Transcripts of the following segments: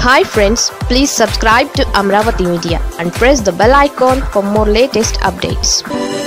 hi friends please subscribe to Amaravati Media and press the bell icon for more latest updates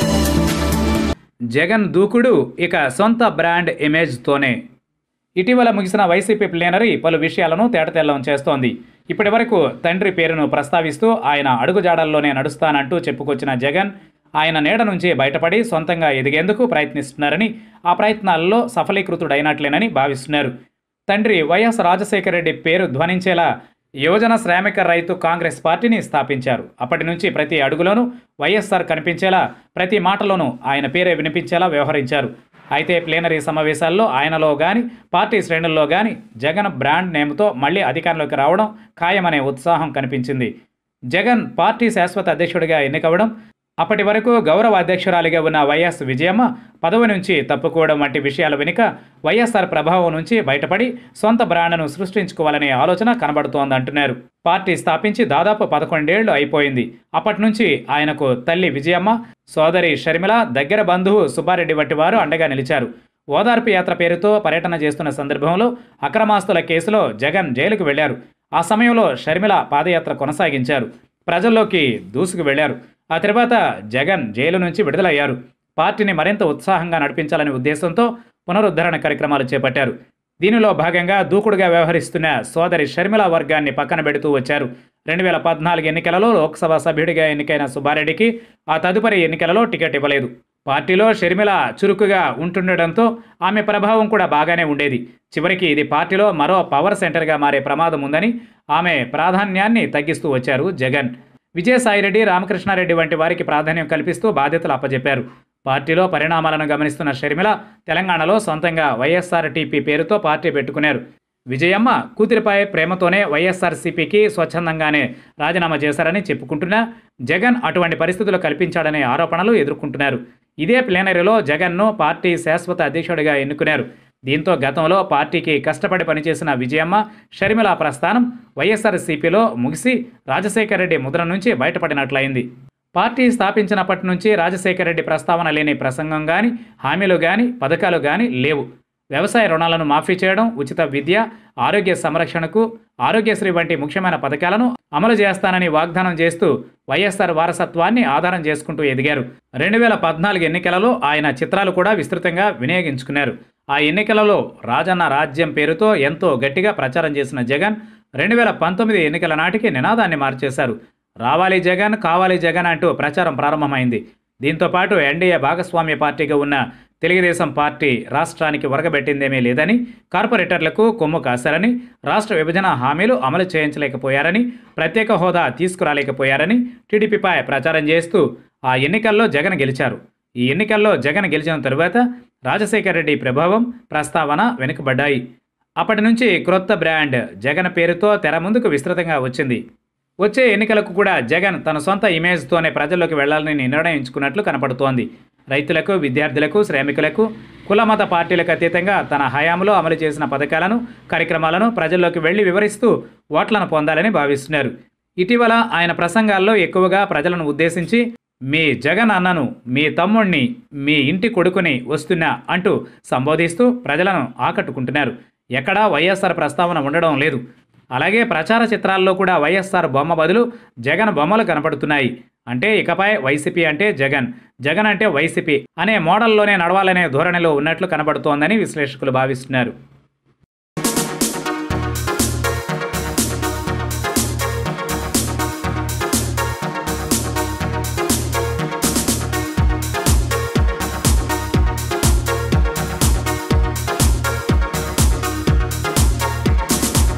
Jagan దూకుడు ఇక సొంత brand ఇమేజ్తోనే ఇటీవల ముగిసిన YCP plenary పలు విషయాలను తేటతెల్లం చేస్తోంది ఇప్పటి వరకు తండ్రి పేరును ప్రస్తావిస్తూ ఆయన అడుగుజాడల్లోనే నడుస్తానంటూ చెప్పుకొచ్చిన జగన్ ఆయన నీడ నుంచి బయటపడి సొంతంగా ఎదిగేందుకు ప్రయత్నిస్తున్నారని ఆ ప్రయత్నాల్లో సఫలీకృతుడైనట్లేనని భావిస్తున్నారు తండ్రి వైఎస్ రాజశేఖర రెడ్డి పేరు ధ్వనించేలా యువజన శ్రామిక రైతు కాంగ్రెస్ పార్టీని స్థాపించారు అప్పటి నుంచి ప్రతి అడుగులోనూ వైఎస్ఆర్ కనిపించేలా ప్రతి మాటలోనూ ఆయన పేరే వినిపించేలా వ్యవహరించారు అయితే ప్లేనరీ సమావేశాల్లో ఆయనలో కానీ పార్టీ శ్రేణుల్లో కానీ జగన్ బ్రాండ్ నేమ్తో మళ్ళీ అధికారంలోకి రావడం ఖాయమనే ఉత్సాహం కనిపించింది జగన్ పార్టీ శాశ్వత అధ్యక్షుడిగా ఎన్నికవడం అప్పటి వరకు గౌరవ అధ్యక్షురాలిగా ఉన్న వైఎస్ విజయమ్మ పదవి నుంచి తప్పుకోవడం వంటి విషయాల వెనుక వైఎస్ఆర్ ప్రభావం నుంచి బయటపడి సొంత బ్రాండ్ను సృష్టించుకోవాలనే ఆలోచన కనబడుతోందంటున్నారు పార్టీ స్థాపించి దాదాపు పదకొండేళ్లు అయిపోయింది అప్పటి నుంచి ఆయనకు తల్లి విజయమ్మ సోదరి షర్మిల దగ్గర బంధువు సుబ్బారెడ్డి వంటి వారు అండగా నిలిచారు ఓదార్పు యాత్ర పేరుతో పర్యటన చేస్తున్న సందర్భంలో అక్రమాస్తుల కేసులో జగన్ జైలుకు వెళ్లారు ఆ సమయంలో షర్మిల పాదయాత్ర కొనసాగించారు ప్రజల్లోకి దూసుకు వెళ్లారు ఆ తర్వాత జగన్ జైలు నుంచి విడుదలయ్యారు పార్టీని మరింత ఉత్సాహంగా నడిపించాలనే ఉద్దేశంతో పునరుద్ధరణ కార్యక్రమాలు చేపట్టారు దీనిలో భాగంగా దూకుడుగా వ్యవహరిస్తున్న సోదరి షర్మిల వర్గాన్ని పక్కన పెడుతూ వచ్చారు రెండు వేల పద్నాలుగు ఎన్నికలలో లోక్సభ సభ్యుడిగా ఎన్నికైన సుబ్బారెడ్డికి ఆ తదుపరి ఎన్నికలలో టికెట్ ఇవ్వలేదు పార్టీలో షర్మిల చురుకుగా ఉంటుండడంతో ఆమె ప్రభావం కూడా బాగానే ఉండేది చివరికి ఇది పార్టీలో మరో పవర్ సెంటర్గా మారే ప్రమాదం ఉందని ఆమె ప్రాధాన్యాన్ని తగ్గిస్తూ వచ్చారు జగన్ విజయసాయిరెడ్డి రామకృష్ణారెడ్డి వంటి వారికి ప్రాధాన్యం కల్పిస్తూ బాధ్యతలు అప్పజెప్పారు పార్టీలో పరిణామాలను గమనిస్తున్న షర్మిల తెలంగాణలో సొంతంగా వైఎస్ఆర్టీపీ పేరుతో పార్టీ పెట్టుకున్నారు విజయమ్మ కూతురిపై ప్రేమతోనే వైఎస్ఆర్సీపీకి స్వచ్ఛందంగానే రాజీనామా చేశారని చెప్పుకుంటున్నా జగన్ అటువంటి పరిస్థితులు కల్పించాడనే ఆరోపణలు ఎదుర్కొంటున్నారు ఇదే ప్లేనరీలో జగన్ను పార్టీ శాశ్వత అధ్యక్షుడిగా ఎన్నుకున్నారు దీంతో గతంలో పార్టీకి కష్టపడి పనిచేసిన విజయమ్మ షర్మిల ప్రస్థానం వైఎస్ఆర్సీపీలో ముగిసి రాజశేఖర రెడ్డి ముద్ర నుంచి బయటపడినట్లయింది పార్టీ స్థాపించినప్పటి నుంచి రాజశేఖర రెడ్డి ప్రస్తావన లేని ప్రసంగం కానీ హామీలు కానీ పథకాలు కానీ లేవు వ్యవసాయ రుణాలను మాఫీ చేయడం ఉచిత విద్య ఆరోగ్య సంరక్షణకు ఆరోగ్యశ్రీ వంటి ముఖ్యమైన పథకాలను అమలు చేస్తానని వాగ్దానం చేస్తూ వైఎస్ఆర్ వారసత్వాన్ని ఆధారం చేసుకుంటూ ఎదిగారు రెండు వేల పద్నాలుగు ఎన్నికలలో ఆయన చిత్రాలు కూడా విస్తృతంగా వినియోగించుకున్నారు ఆ ఎన్నికలలో రాజన్న రాజ్యం పేరుతో ఎంతో గట్టిగా ప్రచారం చేసిన జగన్ రెండు వేల పంతొమ్మిది ఎన్నికల నాటికి నినాదాన్ని మార్చేశారు రావాలి జగన్ కావాలి జగన్ అంటూ ప్రచారం ప్రారంభమైంది దీంతో పాటు ఎన్డీఏ భాగస్వామ్య పార్టీగా ఉన్న తెలుగుదేశం పార్టీ రాష్ట్రానికి వరగబెట్టిందేమీ లేదని కార్పొరేటర్లకు కొమ్ము కాశారని రాష్ట్ర విభజన హామీలు అమలు చేయించలేకపోయారని ప్రత్యేక హోదా తీసుకురాలేకపోయారని టీడీపీపై ప్రచారం చేస్తూ ఆ ఎన్నికల్లో జగన్ గెలిచారు ఈ ఎన్నికల్లో జగన్ గెలిచిన తరువాత రాజశేఖర రెడ్డి ప్రభావం ప్రస్తావన వెనుకబడ్డాయి అప్పటి నుంచి క్రొత్త బ్రాండ్ జగన్ పేరుతో తెర ముందుకు విస్తృతంగా వచ్చింది వచ్చే ఎన్నికలకు కూడా జగన్ తన సొంత ఇమేజ్తోనే ప్రజల్లోకి వెళ్లాలని నిర్ణయించుకున్నట్లు కనపడుతోంది రైతులకు విద్యార్థులకు శ్రామికులకు కుల మత పార్టీలకు అతీతంగా తన హయాంలో అమలు చేసిన పథకాలను కార్యక్రమాలను ప్రజల్లోకి వెళ్లి వివరిస్తూ ఓట్లను పొందాలని భావిస్తున్నారు ఇటీవల ఆయన ప్రసంగాల్లో ఎక్కువగా ప్రజలను ఉద్దేశించి మీ జగన్ అన్నను మీ తమ్ముణ్ణి మీ ఇంటి కొడుకుని వస్తున్నా అంటూ సంబోధిస్తూ ప్రజలను ఆకట్టుకుంటున్నారు ఎక్కడా వైఎస్ఆర్ ప్రస్తావన ఉండడం లేదు అలాగే ప్రచార చిత్రాల్లో కూడా వైఎస్ఆర్ బొమ్మ బదులు జగన్ బొమ్మలు కనపడుతున్నాయి అంటే ఇకపై వైసీపీ అంటే జగన్ జగన్ అంటే వైసీపీ అనే మోడల్లోనే నడవాలనే ధోరణిలో ఉన్నట్లు కనబడుతోందని విశ్లేషకులు భావిస్తున్నారు